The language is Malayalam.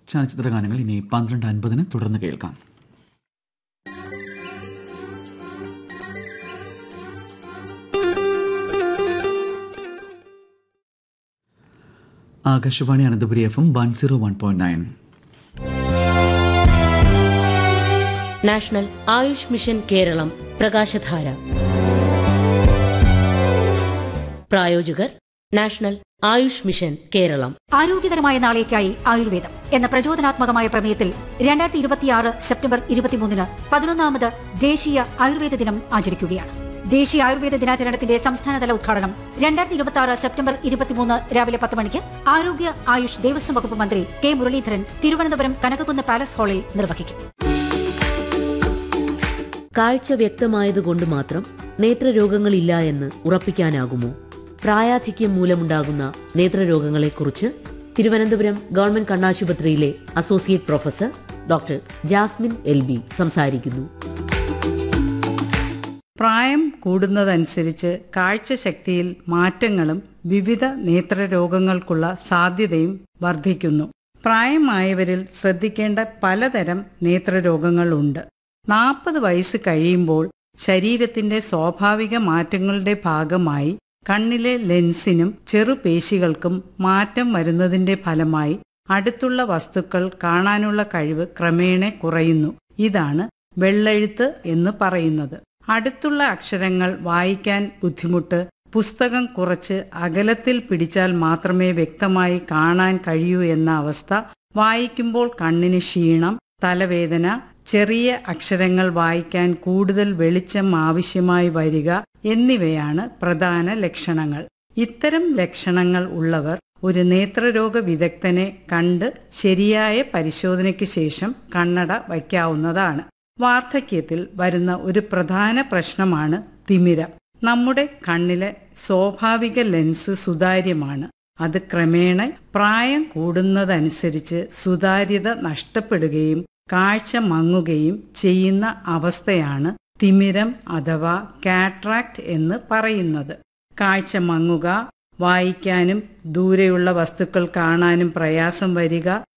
ചലച്ചിത്ര ഗാനങ്ങൾ ഇനി പന്ത്രണ്ട് അൻപതിന് തുടർന്ന് കേൾക്കാം Akashvani Ananthapuri F M one zero one point nine national Ayush mission Keralam Prakashadhara പ്രായോജകർ നാഷണൽ ആയുഷ് മിഷൻ കേരളം ആരോഗ്യകരമായ നാളേക്കായി ആയുർവേദം എന്ന പ്രചോദനാത്മകമായ പ്രമേയത്തിൽ രണ്ടായിരത്തി ഇരുപത്തിയാറ് സെപ്റ്റംബർ ഇരുപത്തിമൂന്നിന് പതിനൊന്നാമത് ദേശീയ ആയുർവേദ ദിനം ആചരിക്കുകയാണ് ദേശീയ ആയുർവേദ ദിനാചരണത്തിന്റെ സംസ്ഥാനതല ഉദ്ഘാടനം രണ്ടായിരത്തി ഇരുപത്തി ആറ് സെപ്റ്റംബർ ഇരുപത്തിമൂന്ന് രാവിലെ പത്ത് മണിക്ക് ആരോഗ്യ ആയുഷ് ദേവസ്വം വകുപ്പ് മന്ത്രി കെ മുരളീധരൻ തിരുവനന്തപുരം കനകക്കുന്ന് പാലസ് ഹാളിൽ നിർവഹിക്കും കാഴ്ച വ്യക്തമായതുകൊണ്ട് മാത്രം നേത്രരോഗങ്ങളില്ല എന്ന് ഉറപ്പിക്കാനാകുമോ പ്രായാധിക്യം മൂലമുണ്ടാകുന്ന നേത്രരോഗങ്ങളെക്കുറിച്ച് തിരുവനന്തപുരം ഗവൺമെന്റ് കണ്ണാശുപത്രിയിലെ associate professor doctor Jasmine L B സംസാരിക്കുന്നു പ്രായം കൂടുന്നതനുസരിച്ച് കാഴ്ചശക്തിയിൽ മാറ്റങ്ങളും വിവിധ നേത്രരോഗങ്ങൾക്കുള്ള സാധ്യതയും വർദ്ധിക്കുന്നു പ്രായമായവരിൽ ശ്രദ്ധിക്കേണ്ട പലതരം നേത്രരോഗങ്ങളുണ്ട് നാൽപ്പത് വയസ്സ് കഴിയുമ്പോൾ ശരീരത്തിന്റെ സ്വാഭാവിക മാറ്റങ്ങളുടെ ഭാഗമായി കണ്ണിലെ ലെൻസിനും ചെറുപേശികൾക്കും മാറ്റം വരുന്നതിന്റെ ഫലമായി അടുത്തുള്ള വസ്തുക്കൾ കാണാനുള്ള കഴിവ് ക്രമേണ കുറയുന്നു ഇതാണ് വെള്ളെഴുത്ത് എന്ന് പറയുന്നത് അടുത്തുള്ള അക്ഷരങ്ങൾ വായിക്കാൻ ബുദ്ധിമുട്ട് പുസ്തകം കുറച്ച് അകലത്തിൽ പിടിച്ചാൽ മാത്രമേ വ്യക്തമായി കാണാൻ കഴിയൂ എന്ന അവസ്ഥ വായിക്കുമ്പോൾ കണ്ണിന് ക്ഷീണം തലവേദന ചെറിയ അക്ഷരങ്ങൾ വായിക്കാൻ കൂടുതൽ വെളിച്ചം ആവശ്യമായി വരിക എന്നിവയാണ് പ്രധാന ലക്ഷണങ്ങൾ ഇത്തരം ലക്ഷണങ്ങൾ ഉള്ളവർ ഒരു നേത്രരോഗ വിദഗ്ധനെ കണ്ട് ശരിയായ പരിശോധനയ്ക്ക് ശേഷം കണ്ണട വയ്ക്കാവുന്നതാണ് വാർദ്ധക്യത്തിൽ വരുന്ന ഒരു പ്രധാന പ്രശ്നമാണ് തിമിരം നമ്മുടെ കണ്ണിലെ സ്വാഭാവിക ലെൻസ് സുതാര്യമാണ് അത് ക്രമേണ പ്രായം കൂടുന്നതനുസരിച്ച് സുതാര്യത നഷ്ടപ്പെടുകയും കാഴ്ച മങ്ങുകയും ചെയ്യുന്ന അവസ്ഥയാണ് തിമിരം അഥവാ കാട്രാക്ട് എന്ന് പറയുന്നത് കാഴ്ച മങ്ങുക വായിക്കാനും ദൂരെയുള്ള വസ്തുക്കൾ കാണാനും പ്രയാസം വരിക